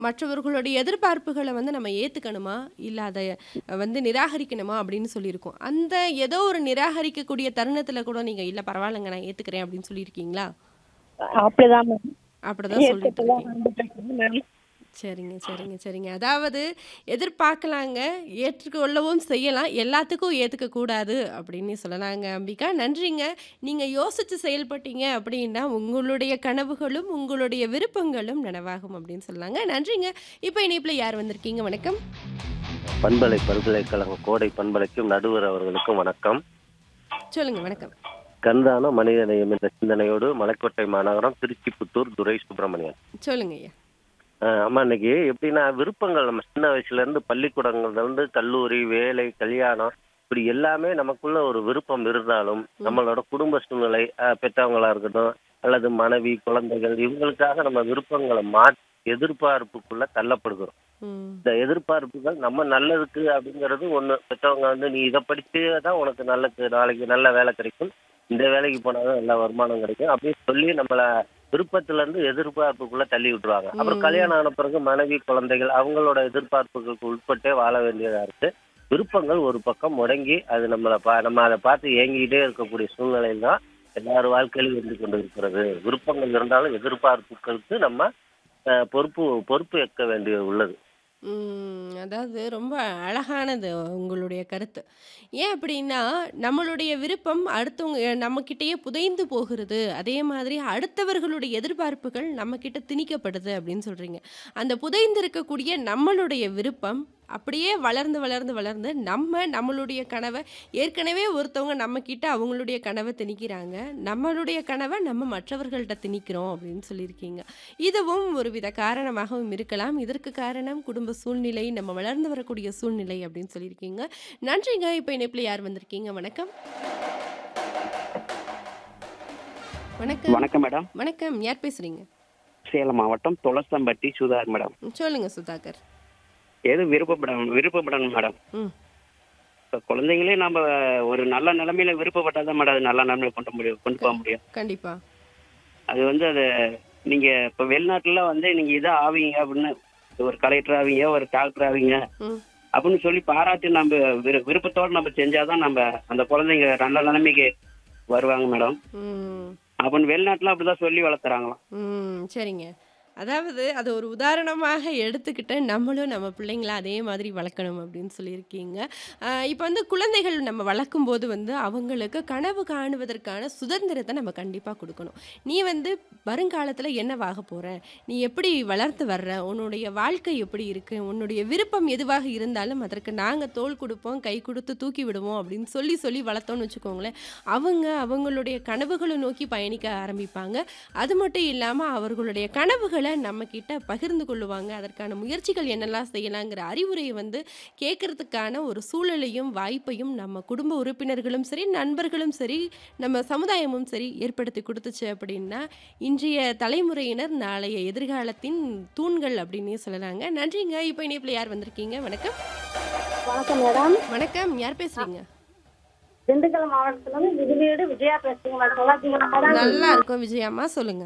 மற்றவர்களுடைய எதிர்பார்ப்புகள வந்து நம்ம ஏத்துக்கணுமா? இல்ல அத வந்து நிராகரிக்கணுமா? அப்படின்னு சொல்லியிருக்கோம். அந்த ஏதோ ஒரு நிராகரிக்கக்கூடிய தருணத்தில கூட நீங்க, "இல்ல பரவாயில்லங்க நான் ஏத்துக்கிறேன்" அப்படின்னு சொல்லியிருக்கீங்களா? அப்படிதான் மேம். அப்படிதான் சொல்லிட்டு ஏத்துட்டு தான் இருக்கீங்க. வந்துட்டு இருக்கேன் மேம். சரிங்க, சரிங்க, சரிங்க. அதாவது எதிர்பார்க்கலாங்க, ஏற்றுக்கொள்ளவும் செய்யலாம். எல்லாத்துக்கும் ஏத்துக்க கூடாது அப்படின்னு சொல்லலாங்க அம்பிகா. நன்றிங்க. நீங்க யோசிச்சு செயல்பட்டீங்க அப்படின்னா, உங்களுடைய கனவுகளும், உங்களுடைய விருப்பங்களும் நனவாகும் அப்படின்னு சொல்லலாங்க. நன்றிங்க. இப்ப இணைப்புல யார் வந்திருக்கீங்க? வணக்கம். பண்பலை பல்கலைக்கழகம் கோடை பண்பலைக்கும் நடுவர் அவர்களுக்கும் வணக்கம் சொல்லுங்க. வணக்கம். கண்தான மனிதநேயம் என்ற சிந்தனையோடு மலைக்கோட்டை மாநகரம் திருச்சிபுத்தூர் துரை சுப்பிரமணியன் சொல்லுங்க ஐயா. அஹ் ஆமா இன்னைக்கு எப்படின்னா விருப்பங்கள் நம்ம சின்ன வயசுல இருந்து பள்ளிக்கூடங்கள்ல இருந்து கல்லூரி வேலை கல்யாணம் இப்படி எல்லாமே நமக்குள்ள ஒரு விருப்பம் இருந்தாலும் ம். நம்மளோட குடும்ப சூழ்நிலை அஹ் பெற்றவங்களா இருக்கட்டும் அல்லது மனைவி குழந்தைகள் இவங்களுக்காக நம்ம விருப்பங்களை மாற்றி எதிர்பார்ப்புக்குள்ள தள்ளப்படுகிறோம் ம். இந்த எதிர்பார்ப்புகள் நம்ம நல்லதுக்கு அப்படிங்கிறது ஒண்ணு பெற்றவங்க வந்து நீ இதை படிச்சு தான் உனக்கு நல்லது நாளைக்கு நல்ல வேலை கிடைக்கும் இந்த வேலைக்கு போனாதான் நல்ல வருமானம் கிடைக்கும் அப்படின்னு சொல்லி நம்மள விருப்பத்துல இருந்து எதிர்பார்ப்புக்குள்ள தள்ளி விட்டுருவாங்க அப்புறம் ம். கல்யாணம் ஆன பிறகு மனைவி குழந்தைகள் அவங்களோட எதிர்பார்ப்புகளுக்கு உட்பட்டே வாழ வேண்டியதா இருக்கு விருப்பங்கள் ஒரு பக்கம் முடங்கி அது நம்மளை பா நம்ம அதை பார்த்து ஏங்கிக்கிட்டே இருக்கக்கூடிய சூழ்நிலையில் தான் எல்லார் வாழ்க்கையிலும் இருந்து கொண்டு இருக்கிறது விருப்பங்கள் இருந்தாலும் எதிர்பார்ப்புகளுக்கு நம்ம அஹ், பொறுப்பு பொறுப்பு ஏற்க வேண்டியது உள்ளது ம். அதாவது ரொம்ப அழகானது உங்களுடைய கருத்து. ஏன் அப்படின்னா, நம்மளுடைய விருப்பம் அடுத்தவங்க நம்மகிட்டயே புதைந்து போகிறது. அதே மாதிரி அடுத்தவர்களுடைய எதிர்பார்ப்புகள் நம்மகிட்ட திணிக்கப்படுது அப்படின்னு சொல்றீங்க. அந்த புதைந்து இருக்கக்கூடிய நம்மளுடைய விருப்பம் அப்படியே வளர்ந்து, வளர்ந்து, வளர்ந்து நம்ம நம்மளுடைய கனவ ஏற்கனவே ஒருத்தவங்க நம்மகிட்ட அவங்களுடைய கனவ திணிக்கிறாங்க. நம்மளுடைய கனவ நம்ம மற்றவர்கள்ட்ட திணிக்கிறோம் அப்படின்னு சொல்லியிருக்கீங்க. இதுவும் ஒருவித காரணமாகவும் இருக்கலாம். இதற்கு காரணம் குடும்ப சூழ்நிலை, நம்ம வளர்ந்து வரக்கூடிய சூழ்நிலை அப்படின்னு சொல்லியிருக்கீங்க. நன்றிங்க. இப்ப இணைப்புல யார் வந்திருக்கீங்க? வணக்கம். வணக்கம். வணக்கம் மேடம் வணக்கம். யார் பேசுறீங்க? சேலம் மாவட்டம் துளசம்பட்டி சுதார் மேடம் ம், சொல்லுங்க சுதாகர். எது விருப்பப்படம் விருப்பப்படணும் மேடம் ம். இப்போ குழந்தைங்களே நம்ம ஒரு நல்ல நிலைமையில விருப்பப்பட்டால் தான் மேடம் அது நல்ல நிலைமையில கொண்டு முடியும் கொண்டு போக முடியும் கண்டிப்பா. அது வந்து அது நீங்க இப்போ வெளிநாட்டுல வந்து நீங்க இதை ஆவீங்க அப்படின்னு ஒரு கலெக்டர் ஆவீங்க ஒரு டாக்டர் ஆவீங்க ம். அப்படின்னு சொல்லி பாராட்டி நம்ம விரு விருப்பத்தோடு நம்ம செஞ்சாதான் நம்ம அந்த குழந்தைங்க நல்ல நிலைமைக்கு வருவாங்க மேடம் ம். அப்படின்னு வெளிநாட்டுல அப்படிதான் சொல்லி வளர்த்துறாங்களாம் ம். சரிங்க. அதாவது அது ஒரு உதாரணமாக எடுத்துக்கிட்டு நம்மளும் நம்ம பிள்ளைங்கள அதே மாதிரி வளர்க்கணும் அப்படின்னு சொல்லியிருக்கீங்க. அ இப்ப வந்து குழந்தைகள் நம்ம வளர்க்கும்போது வந்து அவங்களுக்கு கனவு காணுவதற்கான சுதந்திரத்த நம்ம கண்டிப்பா குடுக்கணும். நீ வந்து வருங்காலத்துல என்னவாக போற? நீ எப்படி வளர்த்து வர்ற? உன்னுடைய வாழ்க்கை எப்படி இருக்கு? உன்னுடைய விருப்பம் எதுவாக இருந்தாலும் அதற்கு நாங்க தோள் குடுப்போம், கை குடுத்து தூக்கி விடுவோம் அப்படின்னு சொல்லி சொல்லி வளர்த்தோம்னு வச்சுக்கோங்களேன், அவங்க அவங்களுடைய கனவுகள நோக்கி பயணிக்க ஆரம்பிப்பாங்க. அது மட்டும் இல்லாம அவர்களுடைய கனவுகள நம்மகிட்ட பகிர்ந்து கொள்ளுவாங்க. அதற்கான முயற்சிகள் என்னெல்லாம் செய்யலாங்கிற அறிவுரைய வந்து கேட்கறதுக்கான ஒரு சூழலையும், வாய்ப்பையும் நம்ம குடும்ப உறுப்பினர்களும் சரி, நண்பர்களும் சரி, நம்ம சமுதாயமும் சரி ஏற்படுத்தி குடுத்துச்சு அப்படின்னா, இன்றைய தலைமுறையினர் நாளைய எதிர்காலத்தின் தூண்கள் அப்படின்னே சொல்லலாங்க. நன்றிங்க. இப்ப இணைப்புல யார் வந்திருக்கீங்க? வணக்கம். வணக்கம் மேடம். வணக்கம். யார் பேசுறீங்க? திண்டுக்கல் மாவட்டத்துல இருந்து விதிவீடு விஜயா பேசுறீங்க மேடம். நல்லா இருக்கீங்களா மேடம்? நல்லா இருக்கோம் விஜயாம்மா. சொல்லுங்க.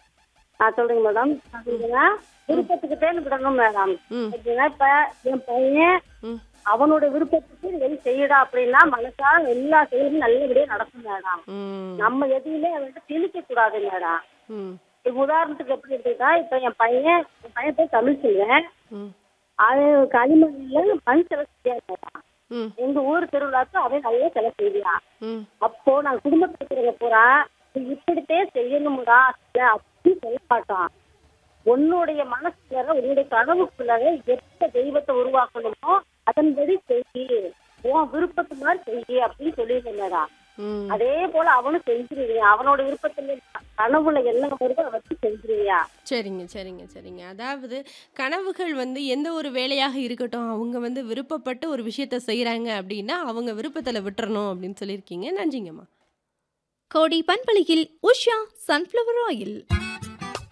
ஆ சொல்லுங்க மேடம். அப்படிங்க விருப்பத்துக்கு தேர்ந்து விடணும் மேடம். ம். எப்படின்னா இப்ப என் பையன் ம். அவனோட விருப்பத்துக்கு எது செய்யடா அப்படின்னா மனசார எல்லா செயலும் நல்லபடியா நடக்கும் மேடம். ம். நம்ம எதையுமே அவன்கிட்ட திணிக்க கூடாது மேடம். ம். இப்ப உதாரணத்துக்கு எப்படி இருக்குன்னா இப்ப என் பையன் என் பையன் பேர் தமிழ் செல்வன். ம். அவன் களிமண்ணில மண் சிலை செய்யான் மேடம். ம். எங்க ஊர் திருவிழாக்கு அவன் நல்லா சிலை செய்வான். ம். அப்போ நாங்க குடும்பத்துல இருக்கிறவங்க பூரா "நீ இப்படித்தே செய்யணும்டா சிலை" அப்படின்னு சொல்ல மாட்டோம். உன்னுடைய மனசுல உன்னுடைய கனவுக்குள்ள எந்த தெய்வத்தை உருவாக்கணுமோ அதன்படி செய் உன் விருப்பத்து மாதிரி செய் அப்படின்னு சொல்லியிருந்தேன் ம். அதே போல அவனும் செஞ்சிருவியா அவனோட விருப்பத்துல கனவுல என்ன வருதோ அதை வச்சு செஞ்சிருவியா சரிங்க, சரிங்க, சரிங்க. அதாவது கனவுகள் வந்து எந்த ஒரு வேலையாக இருக்கட்டும், அவங்க வந்து விருப்பப்பட்டு ஒரு விஷயத்த செய்றாங்க அப்படின்னா, அவங்க விருப்பத்துல விட்டுறணும் அப்படின்னு சொல்லியிருக்கீங்க. நன்றிங்கம்மா. கோடி பண்பலையில் உஷா சன்ஃப்ளவர் ஆயில்